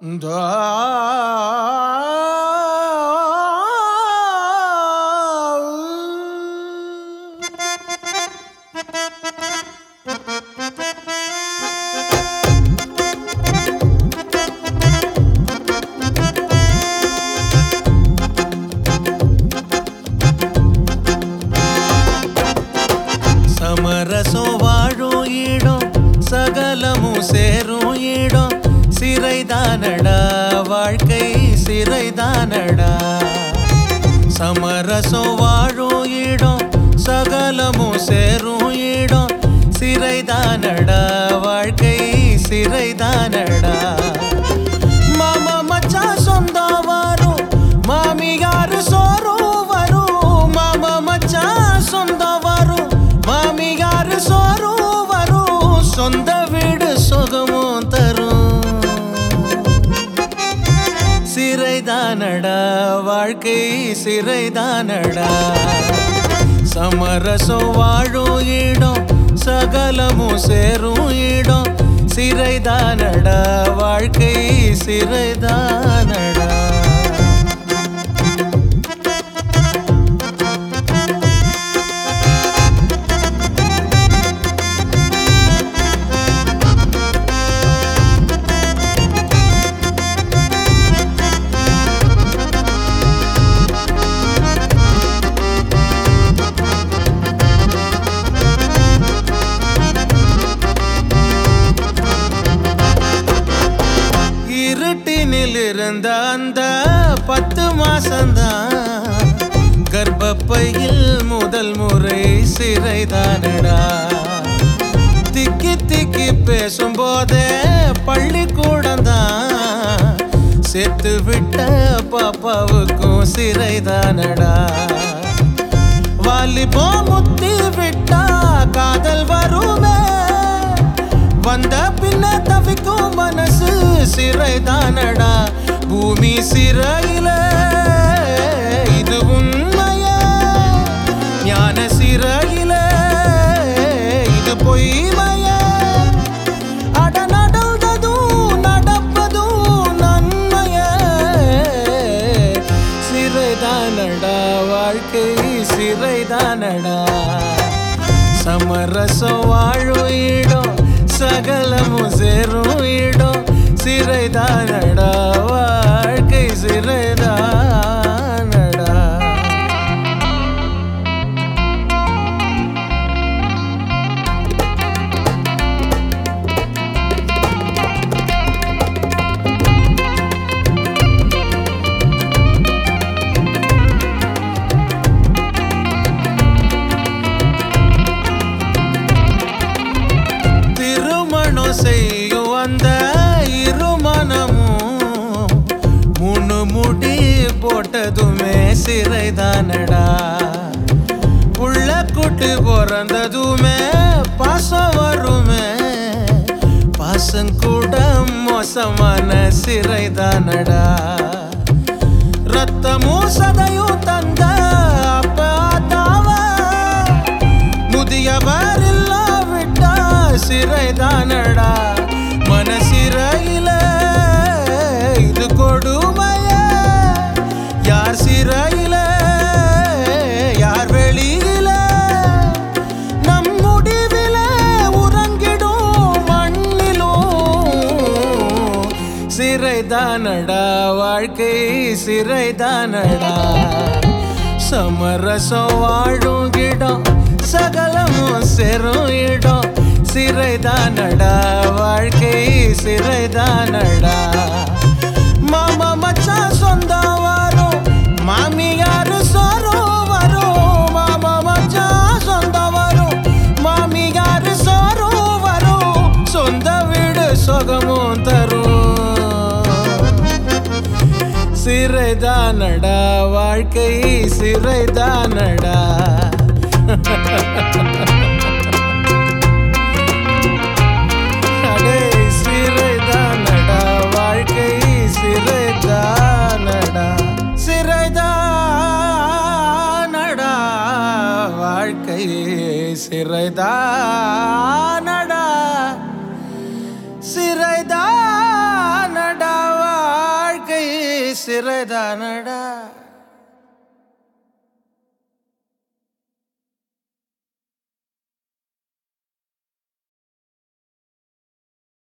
சமரசம் வாழும் இடம் சகலமும் சேரும் இடம் சிறைதானடா வாழ்க்கை சிறைதானடா சமரசம் வாழும் இடம் சகலமும் சேரும் இடம் சிறைதானடா வாழ்க்கை சிறைதானடா மாமா மச்சான் சொந்தம் வரும் மாமியாரு சோறும் வரும் மாமா மச்சான் சொந்தம் வரும் மாமியாரு சோறும் வரும் சொந்த வீடு சுகமும் தரும் சிறைதானடா வாழ்க்கை சிறைதானடா சமரசம் வாழும் இடம் சகலமும் சேரும் இடம் சிறைதானடா வாழ்க்கை சிறைதானடா இருட்டினில் இருந்த அந்த பத்து மாசம்தான் கர்ப்பப்பையில் முதல் முறை சிறைதானடா திக்கி திக்கி பேசும்போதே பள்ளிக்கூடம் தான் சேர்த்து விட்ட பாப்பாவுக்கும் சிறைதானடா வாலிபோ முத்தி விட்டா காதல் வருமே வந்த பின்ன தவிக்கும் மனசு சிறைதானடா பூமி சிறையில இது உண்மையே ஞான சிறையில இது பொய்மையே அட நடந்ததும் நடப்பதும் நன்மையே சிறைதானடா வாழ்க்கை சிறைதானடா சமரசம் வாழும் இடம் சகலமும் சேரும் இடம் சிறைதானடா வாழ்க்கை சிறைதானடா திருமணம் செய்யும் அந்த இருமணமும் மூணு முடி போட்டதுமே சிறைதானடா புள்ள குட்டு பிறந்ததுமே பாசம் வருமே பாசம் கூட மோசமான சிறைதானடா ரத்தமும் சதையும் தந்த அப்பாதாவ முதியவர் இல்லாவிட்டா சிறைதானடா மனசிறையில இது கொடுமைய யார் சிறையில யார் வெளியில நம் முடிவில உறங்கிடும் மண்ணிலும் சிறைதானடா வாழ்க்கை சிறைதானடா சமரசம் வாழும் இடம் சகலமும் செரும் இடம் சிறைதானடா வாழ்க்கை சிறைதானடா மாமா மச்சான் சொந்தம் வரும் மாமியாரு சோறும் வரும் மாமா மச்சான் சொந்தம் வரும் மாமியாரு சோறும் வரும் சொந்த வீடு சுகமும் தரும் சிறைதானடா வாழ்க்கை சிறைதானடா அடே சிறைதானடா வாழ்க்கை சிறைதானடா சிறைதானடா வாழ்க்கை சிறைதானடா சிறைதானடா சிறைதானடா